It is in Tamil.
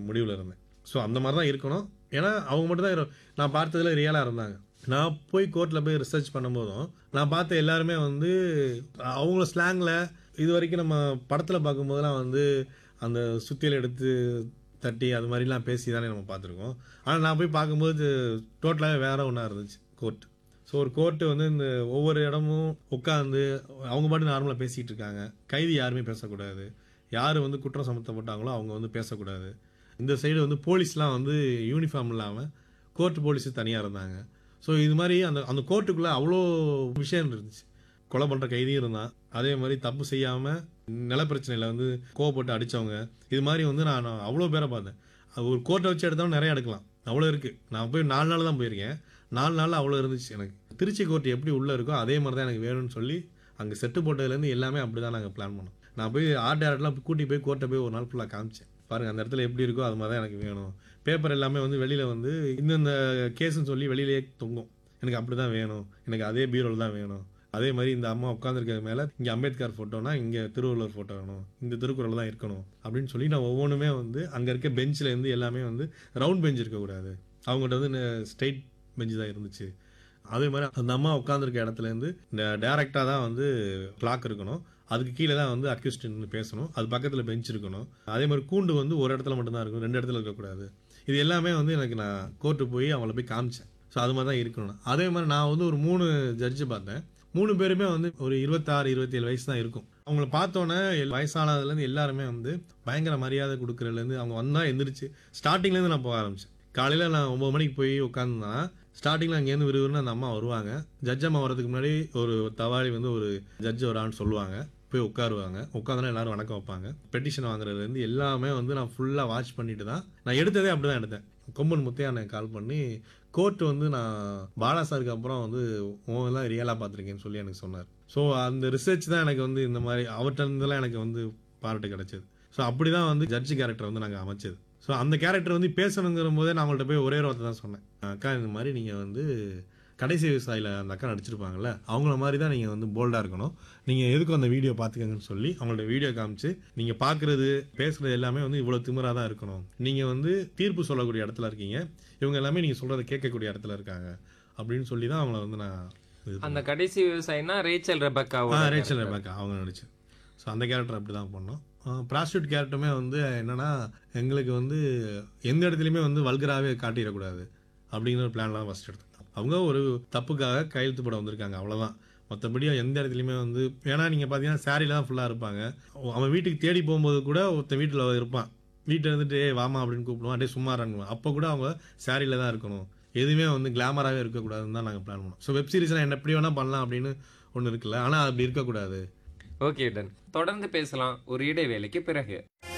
முடிவில் இருந்தேன் ஸோ அந்த மாதிரி தான் இருக்கணும் ஏன்னா அவங்க மட்டும் தான் இரு- நான் பார்த்ததுல ரியலாக இருந்தாங்க நான் போய் கோர்ட்டில் போய் ரிசர்ச் பண்ணும்போதும் நான் பார்த்த எல்லாருமே வந்து அவங்கள ஸ்லாங்கில் இது வரைக்கும் நம்ம படத்தில் பார்க்கும்போதெல்லாம் வந்து அந்த சுத்தியல் எடுத்து தட்டி அது மாதிரிலாம் பேசி தானே நம்ம பார்த்துருக்கோம் ஆனால் நான் போய் பார்க்கும்போது டோட்டலாகவே வேற ஒன்றா இருந்துச்சு கோர்ட் ஸோ ஒரு கோர்ட்டு வந்து இந்த ஒவ்வொரு இடமும் உட்காந்து அவங்க பாட்டு நார்மலாக பேசிகிட்டு இருக்காங்க கைதி யாருமே பேசக்கூடாது யார் வந்து குற்றம் சமத்தப்பட்டாங்களோ அவங்க வந்து பேசக்கூடாது இந்த சைடு வந்து போலீஸ்லாம் வந்து யூனிஃபார்ம் இல்லாமல் கோர்ட் போலீஸ் தனியாக இருந்தாங்க ஸோ இது மாதிரி அந்த அந்த கோர்ட்டுக்குள்ளே அவ்வளோ விஷயம் இருந்துச்சு கொலை பண்ணுற கைதியும் இருந்தான் அதே மாதிரி தப்பு செய்யாமல் நிலப்பிரச்சனையில் வந்து கோவப்பட்டு அடித்தவங்க இது மாதிரி வந்து நான் அவ்வளோ பேரை பார்த்தேன் அது ஒரு கோர்ட்டை வச்சு எடுத்தாலும் நிறைய எடுக்கலாம் அவ்வளோ இருக்குது நான் போய் நாலு நாள் தான் போயிருக்கேன் நாலு நாளில் அவ்வளோ இருந்துச்சு எனக்கு திருச்சி கோர்ட் எப்படி உள்ளே இருக்கோ அதே மாதிரி தான் எனக்கு வேணும்னு சொல்லி அங்கே செட்டு போட்டதுலேருந்து எல்லாமே அப்படி தான் நாங்கள் பிளான் பண்ணோம் நான் போய் ஆர்ட் டேரக்ட்லாம் கூட்டி போய் கோர்ட்டை போய் ஒரு நாள் ஃபுல்லாக காமிச்சேன் பாருங்கள் அந்த இடத்துல எப்படி இருக்கோ அது மாதிரி தான் எனக்கு வேணும் பேப்பர் எல்லாமே வந்து வெளியில் வந்து இந்தந்த கேஸ்ன்னு சொல்லி வெளியிலேயே தொங்கும் எனக்கு அப்படி தான் வேணும் எனக்கு அதே பீரோல் தான் வேணும் அதே மாதிரி இந்த அம்மா உட்காந்துருக்கிறது மேலே இங்கே அம்பேத்கர் ஃபோட்டோனா இங்கே திருவள்ளுவர் ஃபோட்டோ வேணும் இந்த திருக்குறள் தான் இருக்கணும் அப்படின்னு சொல்லி நான் ஒவ்வொன்றுமே வந்து அங்கே இருக்க பெஞ்சில் இருந்து எல்லாமே வந்து ரவுண்ட் பெஞ்ச் இருக்கக்கூடாது அவங்ககிட்ட வந்து ஸ்ட்ரைட் பெஞ்சு தான் இருந்துச்சு அதே மாதிரி அந்த அம்மா உட்காந்துருக்க இடத்துல இருந்து இந்த டேரெக்டாக தான் வந்து கிளாக் இருக்கணும் அதுக்கு கீழே தான் வந்து அக்யூஸ்ட் நின்று பேசணும் அது பக்கத்தில் பெஞ்ச் இருக்கணும் அதே மாதிரி கூண்டு வந்து ஒரு இடத்துல மட்டும்தான் இருக்கும் ரெண்டு இடத்துல இருக்கக்கூடாது இது எல்லாமே வந்து எனக்கு நான் கோர்ட்டு போய் அவங்கள போய் காமிச்சேன் ஸோ அது மாதிரி தான் இருக்கணும் அதே மாதிரி நான் வந்து ஒரு மூணு ஜட்ஜு பார்த்தேன் மூணு பேருமே வந்து ஒரு இருபத்தாறு இருபத்தேழு வயசு தான் இருக்கும் அவங்கள பார்த்தோன்னே எல் வயசானதுலேருந்து எல்லாருமே வந்து பயங்கர மரியாதை கொடுக்குறதுலேருந்து அவங்க வந்தால் எந்திரிச்சு ஸ்டார்டிங்லேருந்து நான் போக ஆரம்பிச்சேன் காலையில் நான் ஒம்பது மணிக்கு போய் உட்காந்துனா ஸ்டார்டிங்கில் அங்கேருந்து விறுவிறுன்னு அந்த அம்மா வருவாங்க ஜட்ஜ் அம்மா வரதுக்கு முன்னாடி ஒரு தவாளி வந்து ஒரு ஜட்ஜ் வரான்னு சொல்லுவாங்க போய் உட்காருவாங்க உட்காந்துனா எல்லாரும் வணக்கம் வைப்பாங்க பெட்டிஷன் வாங்குறதுலேருந்து எல்லாமே வந்து நான் ஃபுல்லாக வாட்ச் பண்ணிட்டு தான் நான் எடுத்ததே அப்படி தான் எடுத்தேன் கொம்பன் முத்தையா எனக்கு கால் பண்ணி கோர்ட் வந்து நான் பாலா சாருக்கு அப்புறம் வந்து உன் எல்லாம் ரியலாக பார்த்துருக்கேன்னு சொல்லி எனக்கு சொன்னார் ஸோ அந்த ரிசர்ச் தான் எனக்கு வந்து இந்த மாதிரி அவர்கிட்ட இருந்தெல்லாம் எனக்கு வந்து பாராட்டு கிடைச்சது ஸோ அப்படி தான் வந்து ஜட்ஜ் கேரக்டர் வந்து நாங்கள் அமைச்சது ஸோ அந்த கேரக்டர் வந்து பேசணுங்கிற போதே நான் அவங்கள்ட்ட போய் ஒரே ஒரு வார்த்தை தான் சொன்னேன் அக்கா இந்த மாதிரி நீங்கள் வந்து கடைசி விவசாயியில் அந்த அக்கா நடிச்சிருப்பாங்கல்ல அவங்கள மாதிரி தான் நீங்கள் வந்து போல்டாக இருக்கணும் நீங்கள் எதுக்கும் அந்த வீடியோ பார்த்துக்கங்கன்னு சொல்லி அவங்கள்ட்ட வீடியோ காமிச்சு நீங்கள் பார்க்குறது பேசுகிறது எல்லாமே வந்து இவ்வளோ திமிராக தான் இருக்கணும் நீங்கள் வந்து தீர்ப்பு சொல்லக்கூடிய இடத்துல இருக்கீங்க இவங்க எல்லாமே நீங்கள் சொல்கிறத கேட்கக்கூடிய இடத்துல இருக்காங்க அப்படின்னு சொல்லி தான் அவங்கள வந்து நான் இது அந்த கடைசி விவசாயினா ரேச்சல் ரெபக்கா ஆ ரேச்சல் ரெபேக்கா அவங்க நடிச்சு ஸோ அந்த கேரக்டர் அப்படி தான் பண்ணோம் ப்ராஸ்டியூட் கேரக்டருமே வந்து என்னன்னா எங்களுக்கு வந்து எந்த இடத்துலையுமே வந்து வல்கராகவே காட்டிடக்கூடாது அப்படிங்கிற ஒரு பிளான்லாம் ஃபஸ்ட் எடுத்தோம் அவங்க ஒரு தப்புக்காக கையெழுத்து போட வந்திருக்காங்க அவ்வளோதான் மற்றபடி எந்த இடத்துலையுமே வந்து ஏன்னா நீங்கள் பார்த்தீங்கன்னா சாரியில் தான் ஃபுல்லாக இருப்பாங்க அவன் வீட்டுக்கு தேடி போகும்போது கூட ஒருத்தன் வீட்டில் இருப்பான் வீட்டில் இருந்துட்டு "ஏய், வாமா அப்படின்னு கூப்பிடுவான் அப்படியே சும்மா இறங்குவான் அப்போ கூட அவங்க சாரியில் தான் இருக்கணும் எதுவுமே வந்து கிளாமராகவே இருக்கக்கூடாதுன்னு தான் நாங்கள் பிளான் பண்ணோம் ஸோ வெப் சீரிஸ்லாம் என்ன எப்படி வேணால் பண்ணலாம் அப்படின்னு ஒன்று இருக்குல்ல ஆனால் அப்படி இருக்கக்கூடாது ஓகே டன் தொடர்ந்து பேசலாம் ஒரு இடைவேளைக்கு பிறகு